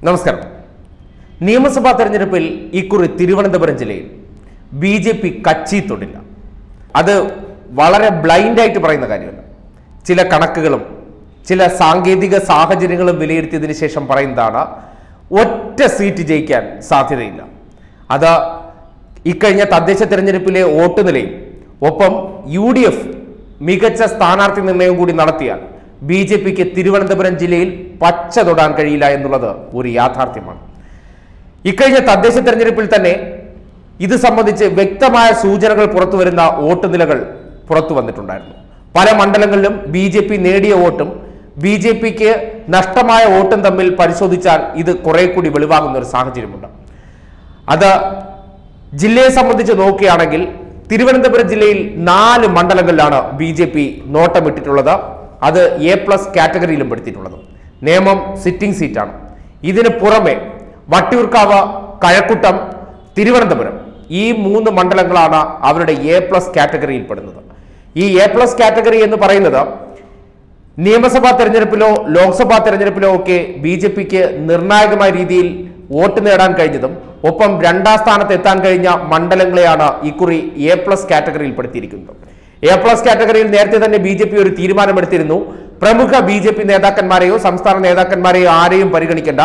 നമസ്കാരം നിയമസഭാ തെരഞ്ഞെടുപ്പിൽ ഇക്കുറി തിരുവനന്തപുരം ജില്ലയിൽ ബി ജെ പി കച്ചി തൊടില്ല അത് വളരെ ബ്ലൈൻഡായിട്ട് പറയുന്ന കാര്യമല്ല ചില കണക്കുകളും ചില സാങ്കേതിക സാഹചര്യങ്ങളും വിലയിരുത്തിയതിനു ശേഷം പറയുന്നതാണ് ഒറ്റ സീറ്റ് ജയിക്കാൻ സാധ്യതയില്ല അത് ഇക്കഴിഞ്ഞ തദ്ദേശ തെരഞ്ഞെടുപ്പിലെ വോട്ട് നിലയും ഒപ്പം യു ഡി എഫ് മികച്ച സ്ഥാനാർത്ഥി നിർണയവും കൂടി നടത്തിയാൽ ബി ജെ പിക്ക് തിരുവനന്തപുരം ജില്ലയിൽ പച്ച തൊടാൻ കഴിയില്ല എന്നുള്ളത് ഒരു യാഥാർത്ഥ്യമാണ് ഇക്കഴിഞ്ഞ തദ്ദേശ തെരഞ്ഞെടുപ്പിൽ തന്നെ ഇത് സംബന്ധിച്ച് വ്യക്തമായ സൂചനകൾ പുറത്തു വരുന്ന വോട്ട് നിലകൾ പുറത്തു വന്നിട്ടുണ്ടായിരുന്നു പല മണ്ഡലങ്ങളിലും ബി ജെ പി നേടിയ വോട്ടും ബി ജെ പിക്ക് നഷ്ടമായ വോട്ടും തമ്മിൽ പരിശോധിച്ചാൽ ഇത് കുറെ കൂടി വെളിവാകുന്ന ഒരു സാഹചര്യമുണ്ട് അത് ജില്ലയെ സംബന്ധിച്ച് നോക്കുകയാണെങ്കിൽ തിരുവനന്തപുരം ജില്ലയിൽ നാല് മണ്ഡലങ്ങളിലാണ് ബി ജെ പി നോട്ടമിട്ടിട്ടുള്ളത് അത് എ പ്ലസ് കാറ്റഗറിയിലും പെടുത്തിയിട്ടുള്ളത് നേമം സിറ്റിംഗ് സീറ്റാണ് ഇതിന് പുറമെ വട്ടിയൂർക്കാവ് കഴക്കൂട്ടം തിരുവനന്തപുരം ഈ മൂന്ന് മണ്ഡലങ്ങളാണ് അവരുടെ എ പ്ലസ് കാറ്റഗറിയിൽ പെടുന്നത് ഈ എ പ്ലസ് കാറ്റഗറി എന്ന് പറയുന്നത് നിയമസഭാ തെരഞ്ഞെടുപ്പിലോ ലോക്സഭാ തെരഞ്ഞെടുപ്പിലോ ഒക്കെ ബി ജെ പിക്ക് നിർണായകമായ രീതിയിൽ വോട്ട് നേടാൻ കഴിഞ്ഞതും ഒപ്പം രണ്ടാം സ്ഥാനത്ത് എത്താൻ കഴിഞ്ഞ മണ്ഡലങ്ങളെയാണ് ഇക്കുറി എ പ്ലസ് കാറ്റഗറിയിൽ പെടുത്തിയിരിക്കുന്നത് എ പ്ലസ് കാറ്റഗറിയിൽ നേരത്തെ തന്നെ ബി ജെ പി ഒരു തീരുമാനമെടുത്തിരുന്നു പ്രമുഖ ബി ജെ പി നേതാക്കന്മാരെയോ സംസ്ഥാന നേതാക്കന്മാരെയോ ആരെയും പരിഗണിക്കേണ്ട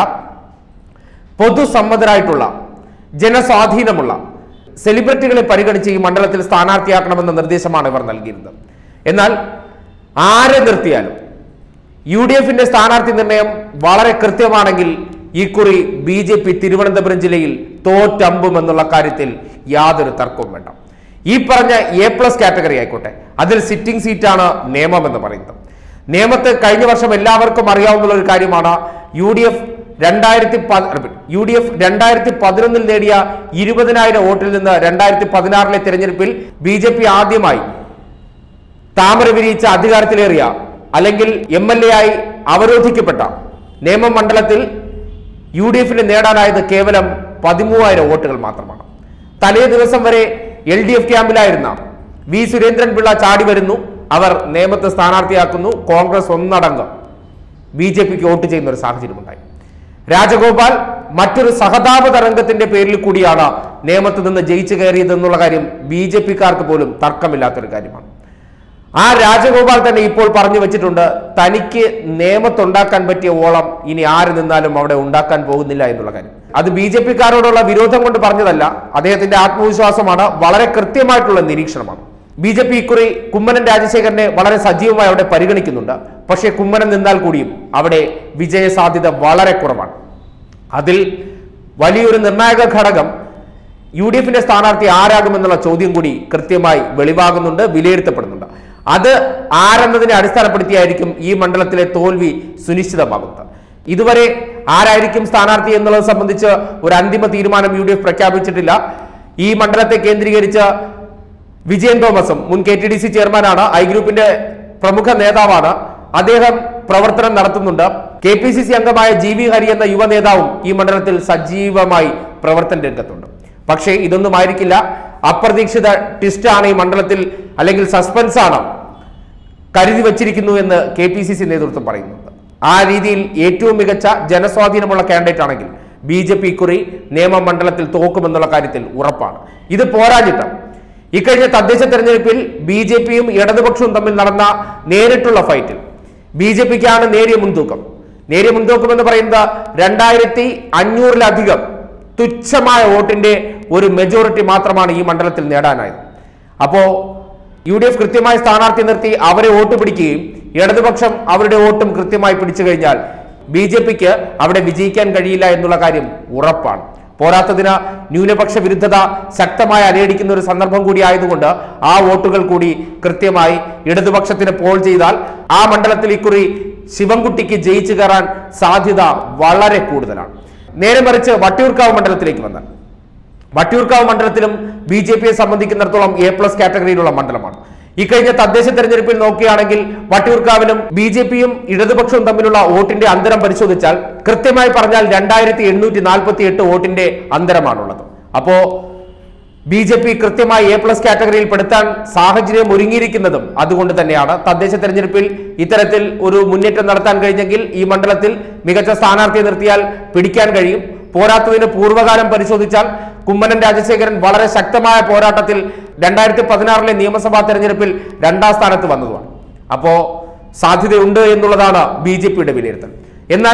പൊതുസമ്മതരായിട്ടുള്ള ജനസ്വാധീനമുള്ള സെലിബ്രിറ്റികളെ പരിഗണിച്ച് ഈ മണ്ഡലത്തിൽ സ്ഥാനാർത്ഥിയാക്കണമെന്ന നിർദ്ദേശമാണ് ഇവർ നൽകിയിരുന്നത് എന്നാൽ ആരെ നിർത്തിയാലും യു ഡി എഫിന്റെ സ്ഥാനാർത്ഥി നിർണയം വളരെ കൃത്യമാണെങ്കിൽ ഇക്കുറി ബി ജെ പി തിരുവനന്തപുരം ജില്ലയിൽ തോറ്റമ്പും എന്നുള്ള കാര്യത്തിൽ യാതൊരു തർക്കവും വേണ്ട ഈ പറഞ്ഞ എ പ്ലസ് കാറ്റഗറി ആയിക്കോട്ടെ അതിൽ സിറ്റിംഗ് സീറ്റാണ് നിയമം എന്ന് പറയുന്നത് നിയമത്തെ കഴിഞ്ഞ വർഷം എല്ലാവർക്കും അറിയാവുന്ന ഒരു കാര്യമാണ് യു ഡി എഫ് രണ്ടായിരത്തി യു ഡി എഫ് രണ്ടായിരത്തി പതിനൊന്നിൽ നേടിയ ഇരുപതിനായിരം വോട്ടിൽ നിന്ന് രണ്ടായിരത്തി പതിനാറിലെ തെരഞ്ഞെടുപ്പിൽ ബി ജെ പി ആദ്യമായി താമര വിരിയിച്ച അധികാരത്തിലേറിയ അല്ലെങ്കിൽ എം എൽ എ ആയി അവരോധിക്കപ്പെട്ട നേമം മണ്ഡലത്തിൽ യു ഡി എഫിന് നേടാനായത് കേവലം പതിമൂവായിരം വോട്ടുകൾ മാത്രമാണ് തലേ ദിവസം വരെ എൽ ഡി എഫ് ക്യാമ്പിലായിരുന്ന വി സുരേന്ദ്രൻ പിള്ള ചാടി വരുന്നു അവർ നേമത്തെ സ്ഥാനാർത്ഥിയാക്കുന്നു കോൺഗ്രസ് ഒന്നടങ്കം ബി ജെ പിക്ക് വോട്ട് ചെയ്യുന്ന ഒരു സാഹചര്യമുണ്ടായി രാജഗോപാൽ മറ്റൊരു സഹതാപ തരംഗത്തിന്റെ പേരിൽ കൂടിയാണ് നേമത്ത് നിന്ന് ജയിച്ചു കയറിയതെന്നുള്ള കാര്യം ബി ജെ പിക്കാർക്ക് പോലും തർക്കമില്ലാത്തൊരു കാര്യമാണ് ആ രാജഗോപാൽ തന്നെ ഇപ്പോൾ പറഞ്ഞു വെച്ചിട്ടുണ്ട് തനിക്ക് നിയമത്തുണ്ടാക്കാൻ പറ്റിയ ഓളം ഇനി ആര് നിന്നാലും അവിടെ ഉണ്ടാക്കാൻ പോകുന്നില്ല എന്നുള്ള കാര്യം അത് ബി ജെ പിക്കാരോടുള്ള വിരോധം കൊണ്ട് പറഞ്ഞതല്ല അദ്ദേഹത്തിന്റെ ആത്മവിശ്വാസമാണ് വളരെ കൃത്യമായിട്ടുള്ള നിരീക്ഷണമാണ് ബി ജെ പി ഇക്കുറി കുമ്മനം രാജശേഖരനെ വളരെ സജീവമായി അവിടെ പരിഗണിക്കുന്നുണ്ട് പക്ഷേ കുമ്മനം നിന്നാൽ കൂടിയും അവിടെ വിജയ സാധ്യത വളരെ കുറവാണ് അതിൽ വലിയൊരു നിർണായക ഘടകം യു ഡി എഫിന്റെ സ്ഥാനാർത്ഥി ആരാകുമെന്നുള്ള ചോദ്യം കൂടി കൃത്യമായി വെളിവാകുന്നുണ്ട് വിലയിരുത്തപ്പെടുന്നുണ്ട് അത് ആരെന്നതിനെ അടിസ്ഥാനപ്പെടുത്തിയായിരിക്കും ഈ മണ്ഡലത്തിലെ തോൽവി സുനിശ്ചിതമാകുന്നത് ഇതുവരെ ആരായിരിക്കും സ്ഥാനാർത്ഥി എന്നുള്ളത് സംബന്ധിച്ച് ഒരു അന്തിമ തീരുമാനം യു ഡി എഫ് പ്രഖ്യാപിച്ചിട്ടില്ല ഈ മണ്ഡലത്തെ കേന്ദ്രീകരിച്ച് വിജയൻ തോമസും മുൻ കെ ടി ഡി സി ചെയർമാനാണ് ഐ ഗ്രൂപ്പിന്റെ പ്രമുഖ നേതാവാണ് അദ്ദേഹം പ്രവർത്തനം നടത്തുന്നുണ്ട് കെ പി സി സി അംഗമായ ജി വി ഹരി എന്ന യുവ നേതാവും ഈ മണ്ഡലത്തിൽ സജീവമായി പ്രവർത്തന രംഗത്തുണ്ട് പക്ഷേ ഇതൊന്നും ആയിരിക്കില്ല അപ്രതീക്ഷിത ട്വിസ്റ്റ് ആണ് ഈ മണ്ഡലത്തിൽ അല്ലെങ്കിൽ സസ്പെൻസ് ആണ് കരുതി വച്ചിരിക്കുന്നു എന്ന് കെ പി സി സി നേതൃത്വം പറയുന്നുണ്ട് ആ രീതിയിൽ ഏറ്റവും മികച്ച ജനസ്വാധീനമുള്ള കാൻഡിഡേറ്റ് ആണെങ്കിൽ ബി ജെ പി ഇക്കുറി നിയമമണ്ഡലത്തിൽ തോക്കുമെന്നുള്ള കാര്യത്തിൽ ഉറപ്പാണ് ഇത് പോരാഞ്ഞിട്ട് ഇക്കഴിഞ്ഞ തദ്ദേശ തെരഞ്ഞെടുപ്പിൽ ബി ജെ പിയും ഇടതുപക്ഷവും തമ്മിൽ നടന്ന നേരിട്ടുള്ള ഫൈറ്റിൽ ബി ജെ പിക്കാണ് നേരിയ മുൻതൂക്കം നേരിയ മുൻതൂക്കം എന്ന് പറയുന്നത് രണ്ടായിരത്തി അഞ്ഞൂറിലധികം തുച്ഛമായ വോട്ടിന്റെ ഒരു മെജോറിറ്റി മാത്രമാണ് ഈ മണ്ഡലത്തിൽ നേടാനായത് അപ്പോ യു ഡി എഫ് കൃത്യമായി സ്ഥാനാർത്ഥി നിർത്തി അവരെ വോട്ട് പിടിക്കുകയും ഇടതുപക്ഷം അവരുടെ വോട്ടും കൃത്യമായി പിടിച്ചു കഴിഞ്ഞാൽ ബി ജെ പിക്ക് അവിടെ വിജയിക്കാൻ കഴിയില്ല എന്നുള്ള കാര്യം ഉറപ്പാണ് പോരാത്തതിന് ന്യൂനപക്ഷ വിരുദ്ധത ശക്തമായി അലയടിക്കുന്ന ഒരു സന്ദർഭം കൂടി ആയതുകൊണ്ട് ആ വോട്ടുകൾ കൂടി കൃത്യമായി ഇടതുപക്ഷത്തിന് പോൾ ചെയ്താൽ ആ മണ്ഡലത്തിൽ ഇക്കുറി ശിവൻകുട്ടിക്ക് ജയിച്ചു കയറാൻ സാധ്യത വളരെ കൂടുതലാണ് നേരെ മറിച്ച് വട്ടിയൂർക്കാവ് മണ്ഡലത്തിലേക്ക് വന്നാൽ വട്ടിയൂർക്കാവ് മണ്ഡലത്തിലും ബി ജെ പിയെ സംബന്ധിക്കുന്നിടത്തോളം എ പ്ലസ് കാറ്റഗറിയിലുള്ള മണ്ഡലമാണ് ഇക്കഴിഞ്ഞ തദ്ദേശ തെരഞ്ഞെടുപ്പിൽ നോക്കുകയാണെങ്കിൽ വട്ടിയൂർക്കാവിലും ബി ജെ പിയും ഇടതുപക്ഷവും തമ്മിലുള്ള വോട്ടിന്റെ അന്തരം പരിശോധിച്ചാൽ കൃത്യമായി പറഞ്ഞാൽ രണ്ടായിരത്തി എണ്ണൂറ്റി നാൽപ്പത്തി എട്ട് വോട്ടിന്റെ അന്തരമാണുള്ളത് അപ്പോ ബി ജെ പി കൃത്യമായി എ പ്ലസ് കാറ്റഗറിയിൽ പെടുത്താൻ സാഹചര്യം ഒരുങ്ങിയിരിക്കുന്നതും അതുകൊണ്ട് തന്നെയാണ് തദ്ദേശ തെരഞ്ഞെടുപ്പിൽ ഇത്തരത്തിൽ ഒരു മുന്നേറ്റം നടത്താൻ കഴിഞ്ഞെങ്കിൽ ഈ മണ്ഡലത്തിൽ മികച്ച സ്ഥാനാർത്ഥിയെ നിർത്തിയാൽ പിടിക്കാൻ കഴിയും പോരാത്തതിന് പൂർവ്വകാലം പരിശോധിച്ചാൽ കുമ്മനം രാജശേഖരൻ വളരെ ശക്തമായ പോരാട്ടത്തിൽ രണ്ടായിരത്തി പതിനാറിലെ നിയമസഭാ തെരഞ്ഞെടുപ്പിൽ രണ്ടാം സ്ഥാനത്ത് വന്നതുമാണ് അപ്പോ സാധ്യതയുണ്ട് എന്നുള്ളതാണ് ബി ജെ പിയുടെ വിലയിരുത്തൽ എന്നാൽ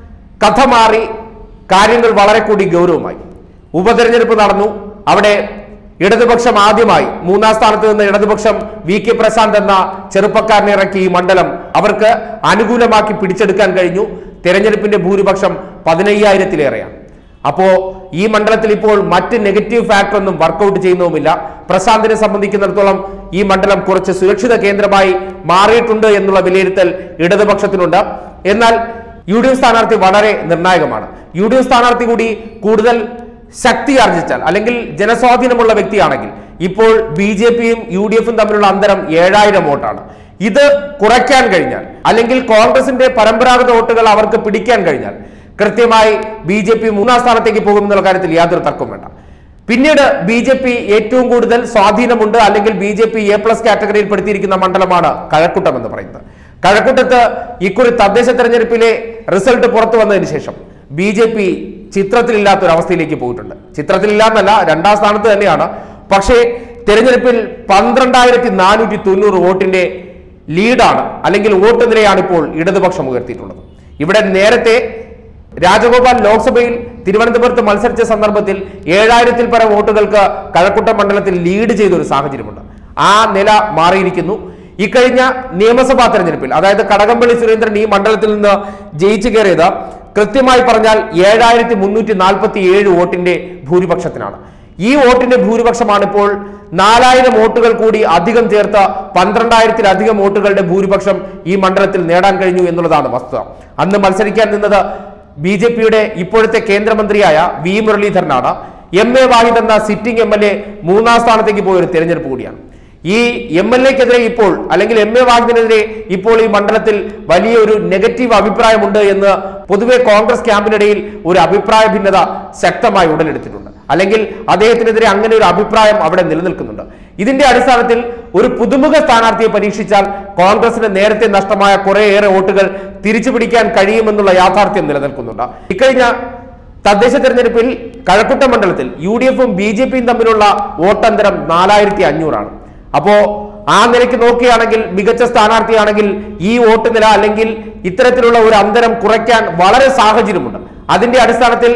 കഥ മാറി കാര്യങ്ങൾ വളരെ കൂടി ഗൗരവമായി ഉപതെരഞ്ഞെടുപ്പ് നടന്നു അവിടെ ഇടതുപക്ഷം ആദ്യമായി മൂന്നാം സ്ഥാനത്ത് നിന്ന് ഇടതുപക്ഷം വി കെ പ്രശാന്ത് എന്ന ചെറുപ്പക്കാരനെ ഇറക്കി ഈ മണ്ഡലം അവർക്ക് അനുകൂലമാക്കി പിടിച്ചെടുക്കാൻ കഴിഞ്ഞു തെരഞ്ഞെടുപ്പിന്റെ ഭൂരിപക്ഷം പതിനയ്യായിരത്തിലേറെയാണ് അപ്പോ ഈ മണ്ഡലത്തിൽ ഇപ്പോൾ മറ്റ് നെഗറ്റീവ് ഫാക്ടർ ഒന്നും വർക്കൗട്ട് ചെയ്യുന്നതുമില്ല പ്രശാന്തിനെ സംബന്ധിക്കുന്നിടത്തോളം ഈ മണ്ഡലം കുറച്ച് സുരക്ഷിത കേന്ദ്രമായി മാറിയിട്ടുണ്ട് എന്നുള്ള വിലയിരുത്തൽ ഇടതുപക്ഷത്തിനുണ്ട് എന്നാൽ യു ഡി എഫ് സ്ഥാനാർത്ഥി വളരെ നിർണായകമാണ് യു ഡി എഫ് സ്ഥാനാർത്ഥി കൂടി കൂടുതൽ ശക്തി ആർജിച്ചാൽ അല്ലെങ്കിൽ ജനസ്വാധീനമുള്ള വ്യക്തിയാണെങ്കിൽ ഇപ്പോൾ ബി ജെ പിയും യു ഡി എഫും തമ്മിലുള്ള അന്തരം ഏഴായിരം വോട്ടാണ് ഇത് കുറയ്ക്കാൻ കഴിഞ്ഞാൽ അല്ലെങ്കിൽ കോൺഗ്രസിന്റെ പരമ്പരാഗത വോട്ടുകൾ അവർക്ക് പിടിക്കാൻ കഴിഞ്ഞാൽ കൃത്യമായി ബി ജെ പി മൂന്നാം സ്ഥാനത്തേക്ക് പോകുമെന്നുള്ള കാര്യത്തിൽ യാതൊരു തർക്കവും വേണ്ട പിന്നീട് ബി ജെ പി ഏറ്റവും കൂടുതൽ സ്വാധീനമുണ്ട് അല്ലെങ്കിൽ B J P A plus കാറ്റഗറിയിൽ പെടുത്തിയിരിക്കുന്ന മണ്ഡലമാണ് കഴക്കൂട്ടം എന്ന് പറയുന്നത് കഴക്കൂട്ടത്ത് ഇക്കുറി തദ്ദേശ തെരഞ്ഞെടുപ്പിലെ റിസൾട്ട് പുറത്തു വന്നതിന് ശേഷം ബി ജെ പി ചിത്രത്തിലില്ലാത്ത ഒരു അവസ്ഥയിലേക്ക് പോയിട്ടുണ്ട് ചിത്രത്തിലില്ലാന്നല്ല രണ്ടാം സ്ഥാനത്ത് തന്നെയാണ് പക്ഷേ തെരഞ്ഞെടുപ്പിൽ പന്ത്രണ്ടായിരത്തി നാനൂറ്റി തൊണ്ണൂറ് വോട്ടിന്റെ ലീഡാണ് അല്ലെങ്കിൽ വോട്ട് നിലയാണ് ഇപ്പോൾ ഇടതുപക്ഷം ഉയർത്തിയിട്ടുള്ളത് ഇവിടെ നേരത്തെ രാജഗോപാൽ ലോക്സഭയിൽ തിരുവനന്തപുരത്ത് മത്സരിച്ച സന്ദർഭത്തിൽ ഏഴായിരത്തിൽ പരം വോട്ടുകൾക്ക് കഴക്കൂട്ടം മണ്ഡലത്തിൽ ലീഡ് ചെയ്ത ഒരു സാഹചര്യമുണ്ട് ആ നില മാറിയിരിക്കുന്നു ഇക്കഴിഞ്ഞ നിയമസഭാ തെരഞ്ഞെടുപ്പിൽ അതായത് കടകംപള്ളി സുരേന്ദ്രൻ ഈ മണ്ഡലത്തിൽ നിന്ന് ജയിച്ചു കയറിയത് കൃത്യമായി പറഞ്ഞാൽ ഏഴായിരത്തി മുന്നൂറ്റി നാൽപ്പത്തി ഏഴ് വോട്ടിന്റെ ഭൂരിപക്ഷത്തിനാണ് ഈ വോട്ടിന്റെ ഭൂരിപക്ഷമാണ് ഇപ്പോൾ നാലായിരം വോട്ടുകൾ കൂടി അധികം ചേർത്ത പന്ത്രണ്ടായിരത്തിലധികം വോട്ടുകളുടെ ഭൂരിപക്ഷം ഈ മണ്ഡലത്തിൽ നേടാൻ കഴിഞ്ഞു എന്നുള്ളതാണ് വസ്തുത അന്ന് മത്സരിക്കാൻ നിന്നത് ബി ജെ പിയുടെ ഇപ്പോഴത്തെ കേന്ദ്രമന്ത്രിയായ വി മുരളീധരനാണ് എം എ വാഹിദ് എന്ന സിറ്റിംഗ് എം എൽ എ മൂന്നാം സ്ഥാനത്തേക്ക് പോയ ഒരു തെരഞ്ഞെടുപ്പ് കൂടിയാണ് ഈ എം എൽ എക്കെതിരെ ഇപ്പോൾ അല്ലെങ്കിൽ എം എ വാഹിദിനെതിരെ ഇപ്പോൾ ഈ മണ്ഡലത്തിൽ വലിയ ഒരു നെഗറ്റീവ് അഭിപ്രായമുണ്ട് എന്ന് പൊതുവെ കോൺഗ്രസ് ക്യാമ്പിനിടയിൽ ഒരു അഭിപ്രായ ഭിന്നത ശക്തമായി ഉടലെടുത്തിട്ടുണ്ട് അല്ലെങ്കിൽ അദ്ദേഹത്തിനെതിരെ അങ്ങനെ ഒരു അഭിപ്രായം അവിടെ നിലനിൽക്കുന്നുണ്ട് ഇതിന്റെ അടിസ്ഥാനത്തിൽ ഒരു പുതുമുഖ സ്ഥാനാർത്ഥിയെ പരീക്ഷിച്ചാൽ കോൺഗ്രസിന് നേരത്തെ നഷ്ടമായ കുറേയേറെ വോട്ടുകൾ തിരിച്ചു പിടിക്കാൻ കഴിയുമെന്നുള്ള യാഥാർത്ഥ്യം നിലനിൽക്കുന്നുണ്ട് ഇക്കഴിഞ്ഞ തദ്ദേശ തെരഞ്ഞെടുപ്പിൽ കഴക്കൂട്ട മണ്ഡലത്തിൽ യു ഡി എഫും ബി ജെ പിയും തമ്മിലുള്ള വോട്ടന്തരം നാലായിരത്തി അഞ്ഞൂറാണ് അപ്പോ ആ നിലയ്ക്ക് നോക്കുകയാണെങ്കിൽ മികച്ച സ്ഥാനാർത്ഥിയാണെങ്കിൽ ഈ വോട്ട് നില അല്ലെങ്കിൽ ഇത്തരത്തിലുള്ള ഒരു അന്തരം കുറയ്ക്കാൻ വളരെ സാഹചര്യമുണ്ട് അതിന്റെ അടിസ്ഥാനത്തിൽ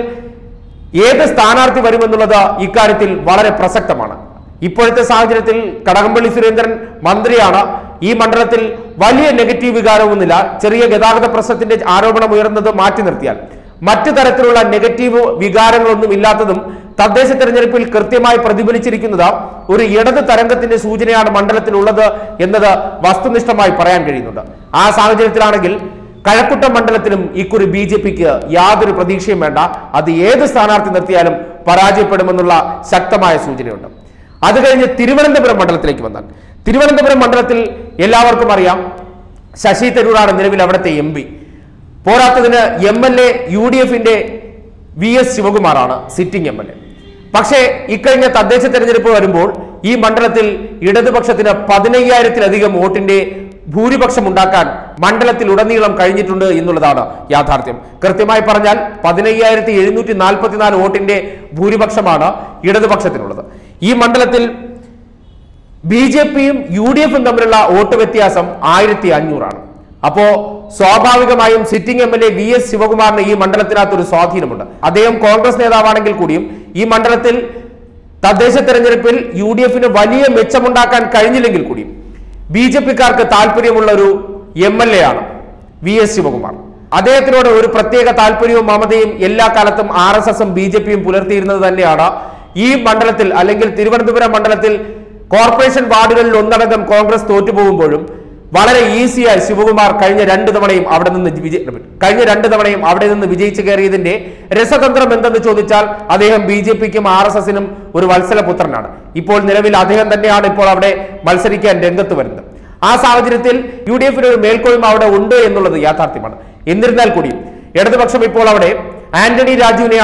ഏത് സ്ഥാനാർത്ഥി വരുമെന്നുള്ളത് ഇക്കാര്യത്തിൽ വളരെ പ്രസക്തമാണ് ഇപ്പോഴത്തെ സാഹചര്യത്തിൽ കടകംപള്ളി സുരേന്ദ്രൻ മന്ത്രിയാണ് ഈ മണ്ഡലത്തിൽ വലിയ നെഗറ്റീവ് വികാരമൊന്നുമില്ല ചെറിയ ഗതാഗത പ്രശ്നത്തിന്റെ ആരോപണം ഉയർന്നത് മാറ്റി നിർത്തിയാൽ മറ്റു തരത്തിലുള്ള നെഗറ്റീവ് വികാരങ്ങളൊന്നും ഇല്ലാത്തതും തദ്ദേശ തെരഞ്ഞെടുപ്പിൽ കൃത്യമായി പ്രതിഫലിച്ചിരിക്കുന്നത് ഒരു ഇടത് തരംഗത്തിന്റെ സൂചനയാണ് മണ്ഡലത്തിലുള്ളത് എന്നത് വസ്തുനിഷ്ഠമായി പറയാൻ കഴിയുന്നുണ്ട് ആ സാഹചര്യത്തിലാണെങ്കിൽ കഴക്കൂട്ടം മണ്ഡലത്തിലും ഇക്കുറി ബി ജെ പിക്ക് യാതൊരു പ്രതീക്ഷയും വേണ്ട അത് ഏത് സ്ഥാനാർത്ഥി നിർത്തിയാലും പരാജയപ്പെടുമെന്നുള്ള ശക്തമായ സൂചനയുണ്ട് അത് കഴിഞ്ഞ് തിരുവനന്തപുരം മണ്ഡലത്തിലേക്ക് വന്നാൽ തിരുവനന്തപുരം മണ്ഡലത്തിൽ എല്ലാവർക്കും അറിയാം ശശി തരൂരാണ് നിലവിൽ അവിടുത്തെ എം പി പോരാത്തതിന് M L A U D എഫിന്റെ വി എസ് ശിവകുമാറാണ് സിറ്റിംഗ് എം എൽ എ പക്ഷേ ഇക്കഴിഞ്ഞ തദ്ദേശ തെരഞ്ഞെടുപ്പ് വരുമ്പോൾ ഈ മണ്ഡലത്തിൽ ഇടതുപക്ഷത്തിന് പതിനയ്യായിരത്തിലധികം വോട്ടിന്റെ ഭൂരിപക്ഷം ഉണ്ടാക്കാൻ മണ്ഡലത്തിൽ ഉടനീളം കഴിഞ്ഞിട്ടുണ്ട് എന്നുള്ളതാണ് യാഥാർത്ഥ്യം കൃത്യമായി പറഞ്ഞാൽ പതിനയ്യായിരത്തി എഴുന്നൂറ്റി നാൽപ്പത്തിനാല് വോട്ടിന്റെ ഭൂരിപക്ഷമാണ് ഇടതുപക്ഷത്തിനുള്ളത് ഈ മണ്ഡലത്തിൽ ബി ജെ പിയും യു ഡി എഫും തമ്മിലുള്ള വോട്ട് വ്യത്യാസം ആയിരത്തി അഞ്ഞൂറാണ് അപ്പോ സ്വാഭാവികമായും sitting M L A V S ശിവകുമാറിന് ഈ മണ്ഡലത്തിനകത്ത് ഒരു സ്വാധീനമുണ്ട് അദ്ദേഹം കോൺഗ്രസ് നേതാവാണെങ്കിൽ കൂടിയും ഈ മണ്ഡലത്തിൽ തദ്ദേശ തെരഞ്ഞെടുപ്പിൽ യു ഡി എഫിന് വലിയ മെച്ചമുണ്ടാക്കാൻ കഴിഞ്ഞില്ലെങ്കിൽ കൂടിയും ബി ജെ പിക്കാർക്ക് താല്പര്യമുള്ള ഒരു എം എൽ എ ആണ് വി എസ് ശിവകുമാർ അദ്ദേഹത്തിനോട് ഒരു പ്രത്യേക താല്പര്യവും മമതയും എല്ലാ കാലത്തും ആർ എസ് എസും ബി ജെ പിയും പുലർത്തിയിരുന്നത് തന്നെയാണ് ഈ മണ്ഡലത്തിൽ അല്ലെങ്കിൽ തിരുവനന്തപുരം മണ്ഡലത്തിൽ കോർപ്പറേഷൻ വാർഡുകളിൽ ഒന്നടങ്കം കോൺഗ്രസ് തോറ്റുപോകുമ്പോഴും വളരെ ഈസിയായി ശിവകുമാർ കഴിഞ്ഞ രണ്ട് തവണയും അവിടെ നിന്ന് വിജയ കഴിഞ്ഞ രണ്ട് തവണയും അവിടെ നിന്ന് വിജയിച്ചു കയറിയതിന്റെ രസതന്ത്രം എന്തെന്ന് ചോദിച്ചാൽ അദ്ദേഹം ബി ജെ പിക്കും ആർ എസ് എസിനും ഒരു വത്സലപുത്രനാണ് ഇപ്പോൾ നിലവിൽ അദ്ദേഹം തന്നെയാണ് ഇപ്പോൾ അവിടെ മത്സരിക്കാൻ രംഗത്ത് വരുന്നത് ആ സാഹചര്യത്തിൽ യു ഡി എഫിന് ഒരു മേൽക്കോയ്മ അവിടെ ഉണ്ട് എന്നുള്ളത് യാഥാർത്ഥ്യമാണ് എന്നിരുന്നാൽ കൂടിയും ഇടതുപക്ഷം ഇപ്പോൾ അവിടെ ആന്റണി രാജുവിനെയാണ്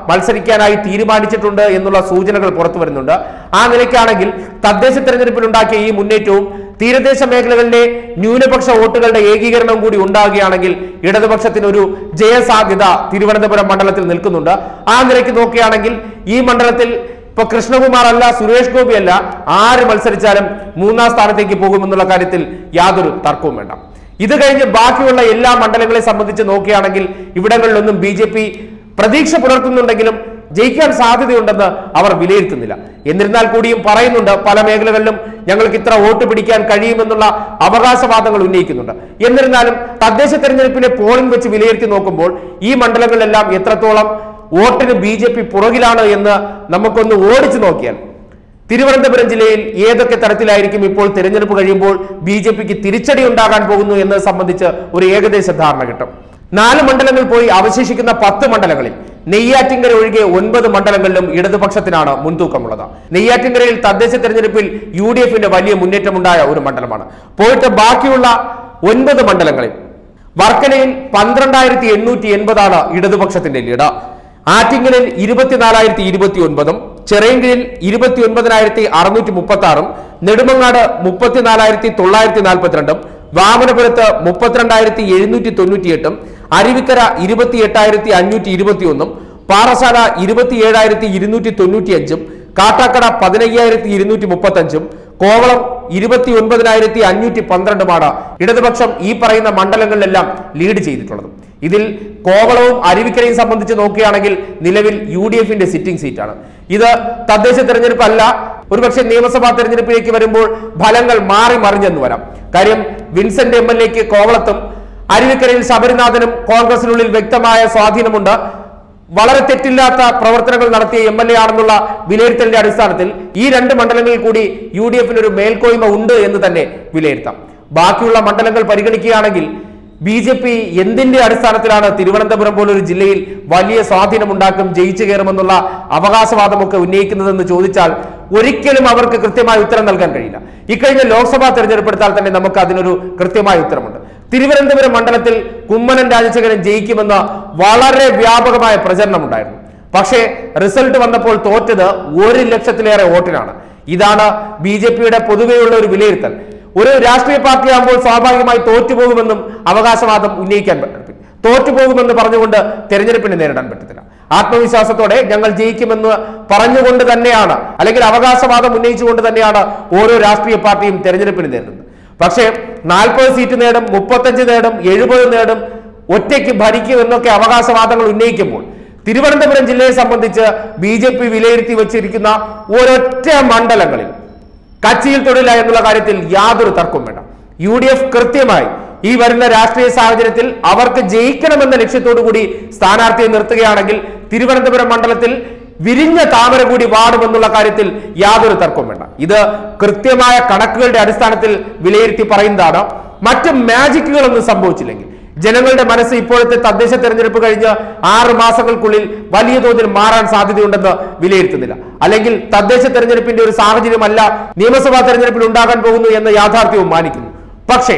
മത്സരിക്കാനായി തീരുമാനിച്ചിട്ടുണ്ട് എന്നുള്ള സൂചനകൾ പുറത്തു വരുന്നുണ്ട് ആ നിലയ്ക്കാണെങ്കിൽ തദ്ദേശ തെരഞ്ഞെടുപ്പിൽ ഉണ്ടാക്കിയ ഈ മുന്നേറ്റവും തീരദേശ മേഖലകളിലെ ന്യൂനപക്ഷ വോട്ടുകളുടെ ഏകീകരണം കൂടി ഉണ്ടാകുകയാണെങ്കിൽ ഇടതുപക്ഷത്തിന് ഒരു ജയസാധ്യത തിരുവനന്തപുരം മണ്ഡലത്തിൽ നിൽക്കുന്നുണ്ട് ആ നിലയ്ക്ക് നോക്കുകയാണെങ്കിൽ ഈ മണ്ഡലത്തിൽ ഇപ്പൊ കൃഷ്ണകുമാർ അല്ല സുരേഷ് ഗോപി അല്ല ആര് മത്സരിച്ചാലും മൂന്നാം സ്ഥാനത്തേക്ക് പോകുമെന്നുള്ള കാര്യത്തിൽ യാതൊരു തർക്കവും വേണ്ട ഇത് കഴിഞ്ഞ് ബാക്കിയുള്ള എല്ലാ മണ്ഡലങ്ങളെ സംബന്ധിച്ച് നോക്കുകയാണെങ്കിൽ ഇവിടങ്ങളിലൊന്നും ബി ജെ പി പ്രതീക്ഷ പുലർത്തുന്നുണ്ടെങ്കിലും ജയിക്കാൻ സാധ്യതയുണ്ടെന്ന് അവർ വിലയിരുത്തുന്നില്ല എന്നിരുന്നാൽ കൂടിയും പറയുന്നുണ്ട് പല മേഖലകളിലും ഞങ്ങൾക്ക് ഇത്ര വോട്ട് പിടിക്കാൻ കഴിയുമെന്നുള്ള അവകാശവാദങ്ങൾ ഉന്നയിക്കുന്നുണ്ട് എന്നിരുന്നാലും തദ്ദേശ തെരഞ്ഞെടുപ്പിലെ പോളിംഗ് വെച്ച് വിലയിരുത്തി നോക്കുമ്പോൾ ഈ മണ്ഡലങ്ങളിലെല്ലാം എത്രത്തോളം വോട്ടിന് ബി ജെ പി പുറകിലാണ് എന്ന് നമുക്കൊന്ന് ഓടിച്ചു നോക്കിയാൽ തിരുവനന്തപുരം ജില്ലയിൽ ഏതൊക്കെ തരത്തിലായിരിക്കും ഇപ്പോൾ തിരഞ്ഞെടുപ്പ് കഴിയുമ്പോൾ ബി ജെ പിക്ക് തിരിച്ചടി ഉണ്ടാകാൻ പോകുന്നു എന്നത് സംബന്ധിച്ച് ഒരു ഏകദേശ ധാരണ കിട്ടും നാല് മണ്ഡലങ്ങൾ പോയി അവശേഷിക്കുന്ന പത്ത് മണ്ഡലങ്ങളിൽ നെയ്യാറ്റിങ്കര ഒഴികെ ഒൻപത് മണ്ഡലങ്ങളിലും ഇടതുപക്ഷത്തിനാണ് മുൻതൂക്കമുള്ളത് നെയ്യാറ്റിങ്കരയിൽ തദ്ദേശ തെരഞ്ഞെടുപ്പിൽ യു ഡി എഫിന്റെ വലിയ മുന്നേറ്റമുണ്ടായ ഒരു മണ്ഡലമാണ് പോയിട്ട് ബാക്കിയുള്ള ഒൻപത് മണ്ഡലങ്ങളിൽ വർക്കലയിൽ പന്ത്രണ്ടായിരത്തി എണ്ണൂറ്റി എൺപതാണ് ഇടതുപക്ഷത്തിന്റെ ലീഡ് ആറ്റിങ്ങലിൽ ഇരുപത്തിനാലായിരത്തി ഇരുപത്തി ഒൻപതും ചെറിയങ്കിലിൽ ഇരുപത്തി ഒൻപതിനായിരത്തി അറുന്നൂറ്റി മുപ്പത്തി ആറും നെടുമങ്ങാട് മുപ്പത്തിനാലായിരത്തി തൊള്ളായിരത്തി നാൽപ്പത്തിരണ്ടും വാമനപുരത്ത് മുപ്പത്തിരണ്ടായിരത്തി എഴുന്നൂറ്റി തൊണ്ണൂറ്റിയെട്ടും അരുവിക്കര ഇരുപത്തി എട്ടായിരത്തി അഞ്ഞൂറ്റി ഇരുപത്തി ഒന്നും പാറശാല ഇരുപത്തി ഏഴായിരത്തി ഇരുന്നൂറ്റി തൊണ്ണൂറ്റിയഞ്ചും കാട്ടാക്കട പതിനയ്യായിരത്തി ഇരുന്നൂറ്റി മുപ്പത്തഞ്ചും കോവളം ഇരുപത്തി ഒൻപതിനായിരത്തി അഞ്ഞൂറ്റി പന്ത്രണ്ടുമാണ് ഇടതുപക്ഷം ഈ പറയുന്ന മണ്ഡലങ്ങളിലെല്ലാം ലീഡ് ചെയ്തിട്ടുള്ളത് ഇതിൽ കോവളവും അരുവിക്കരയും സംബന്ധിച്ച് നോക്കുകയാണെങ്കിൽ നിലവിൽ യു ഡി എഫിന്റെ സിറ്റിംഗ് സീറ്റാണ് ഇത് തദ്ദേശ തെരഞ്ഞെടുപ്പ് അല്ല ഒരുപക്ഷെ നിയമസഭാ തെരഞ്ഞെടുപ്പിലേക്ക് വരുമ്പോൾ ഫലങ്ങൾ മാറി മറിഞ്ഞെന്ന് വരാം കാര്യം വിൻസെന്റ് എം എൽ എക്ക് കോവളത്തും അരുവിക്കരയിൽ ശബരിനാഥനും കോൺഗ്രസിനുള്ളിൽ വ്യക്തമായ സ്വാധീനമുണ്ട് വളരെ തെറ്റില്ലാത്ത പ്രവർത്തനങ്ങൾ നടത്തിയ എം എൽ എ ആണെന്നുള്ള വിലയിരുത്തലിന്റെ അടിസ്ഥാനത്തിൽ ഈ രണ്ട് മണ്ഡലങ്ങളിൽ കൂടി യു ഡി എഫിന് ഒരു മേൽക്കോയ്മ ഉണ്ട് എന്ന് തന്നെ വിലയിരുത്താം ബാക്കിയുള്ള മണ്ഡലങ്ങൾ പരിഗണിക്കുകയാണെങ്കിൽ ബി ജെ പി എന്തിന്റെ അടിസ്ഥാനത്തിലാണ് തിരുവനന്തപുരം പോലൊരു ജില്ലയിൽ വലിയ സ്വാധീനമുണ്ടാക്കും ജയിച്ചു കയറുമെന്നുള്ള അവകാശവാദമൊക്കെ ഉന്നയിക്കുന്നതെന്ന് ചോദിച്ചാൽ ഒരിക്കലും അവർക്ക് കൃത്യമായ ഉത്തരം നൽകാൻ കഴിയില്ല ഇക്കഴിഞ്ഞ ലോക്സഭാ തെരഞ്ഞെടുപ്പെടുത്താൽ തന്നെ നമുക്ക് അതിനൊരു കൃത്യമായ ഉത്തരമുണ്ട് തിരുവനന്തപുരം മണ്ഡലത്തിൽ കുമ്മനം രാജശേഖരൻ ജയിക്കുമെന്ന് വളരെ വ്യാപകമായ പ്രചരണമുണ്ടായിരുന്നു പക്ഷേ റിസൾട്ട് വന്നപ്പോൾ തോറ്റത് ഒരു ലക്ഷത്തിലേറെ വോട്ടിനാണ് ഇതാണ് ബി ജെ പിയുടെ പൊതുവെയുള്ള ഒരു വിലയിരുത്തൽ ഒരു രാഷ്ട്രീയ പാർട്ടിയാകുമ്പോൾ സ്വാഭാവികമായി തോറ്റുപോകുമെന്നും അവകാശവാദം ഉന്നയിക്കാൻ പറ്റും തോറ്റുപോകുമെന്ന് പറഞ്ഞുകൊണ്ട് തെരഞ്ഞെടുപ്പിനെ നേരിടാൻ പറ്റത്തില്ല ആത്മവിശ്വാസത്തോടെ ഞങ്ങൾ ജയിക്കുമെന്ന് പറഞ്ഞുകൊണ്ട് തന്നെയാണ് അല്ലെങ്കിൽ അവകാശവാദം ഉന്നയിച്ചുകൊണ്ട് തന്നെയാണ് ഓരോ രാഷ്ട്രീയ പാർട്ടിയും തെരഞ്ഞെടുപ്പിന് നേരിടുന്നത് പക്ഷേ നാൽപ്പത് സീറ്റ് നേടും മുപ്പത്തഞ്ച് നേടും എഴുപത് നേടും ഒറ്റയ്ക്ക് ഭരിക്കും എന്നൊക്കെ അവകാശവാദങ്ങൾ ഉന്നയിക്കുമ്പോൾ തിരുവനന്തപുരം ജില്ലയെ സംബന്ധിച്ച് ബി ജെ പി വിലയിരുത്തി വച്ചിരിക്കുന്ന ഒരൊറ്റ മണ്ഡലങ്ങളിൽ കച്ചിയിൽ തൊഴില എന്നുള്ള കാര്യത്തിൽ യാതൊരു തർക്കവും വേണ്ട യു ഡി എഫ് കൃത്യമായി ഈ വരുന്ന രാഷ്ട്രീയ സാഹചര്യത്തിൽ അവർക്ക് ജയിക്കണമെന്ന ലക്ഷ്യത്തോടു കൂടി സ്ഥാനാർത്ഥിയെ നിർത്തുകയാണെങ്കിൽ തിരുവനന്തപുരം മണ്ഡലത്തിൽ വിരിഞ്ഞ താമര കൂടി വാടുമെന്നുള്ള കാര്യത്തിൽ യാതൊരു തർക്കവും വേണ്ട ഇത് കൃത്യമായ കണക്കുകളുടെ അടിസ്ഥാനത്തിൽ വിലയിരുത്തി പറയുന്നതാണ് മറ്റ് മാജിക്കുകളൊന്നും സംഭവിച്ചില്ലെങ്കിൽ ജനങ്ങളുടെ മനസ്സ് ഇപ്പോഴത്തെ തദ്ദേശ തെരഞ്ഞെടുപ്പ് കഴിഞ്ഞ് ആറ് മാസങ്ങൾക്കുള്ളിൽ വലിയ തോതിൽ മാറാൻ സാധ്യതയുണ്ടെന്ന് വിലയിരുത്തുന്നില്ല അല്ലെങ്കിൽ തദ്ദേശ തെരഞ്ഞെടുപ്പിന്റെ ഒരു സാഹചര്യമല്ല നിയമസഭാ തെരഞ്ഞെടുപ്പിൽ ഉണ്ടാകാൻ പോകുന്നു എന്ന യാഥാർത്ഥ്യവും മാനിക്കുന്നു പക്ഷേ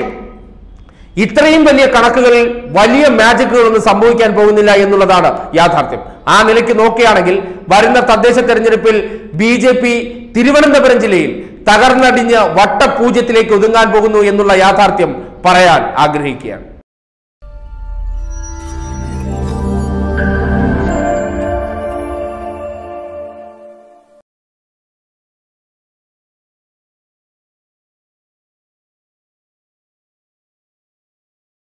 ഇത്രയും വലിയ കണക്കുകളിൽ വലിയ മാജിക്കുകളൊന്നും സംഭവിക്കാൻ പോകുന്നില്ല എന്നുള്ളതാണ് യാഥാർത്ഥ്യം ആ നിലയ്ക്ക് നോക്കുകയാണെങ്കിൽ വരുന്ന തദ്ദേശ തെരഞ്ഞെടുപ്പിൽ ബി ജെ പി തിരുവനന്തപുരം ജില്ലയിൽ തകർന്നടിഞ്ഞ് വട്ടപൂജ്യത്തിലേക്ക് ഒതുങ്ങാൻ പോകുന്നു എന്നുള്ള യാഥാർത്ഥ്യം പറയാൻ ആഗ്രഹിക്കുകയാണ്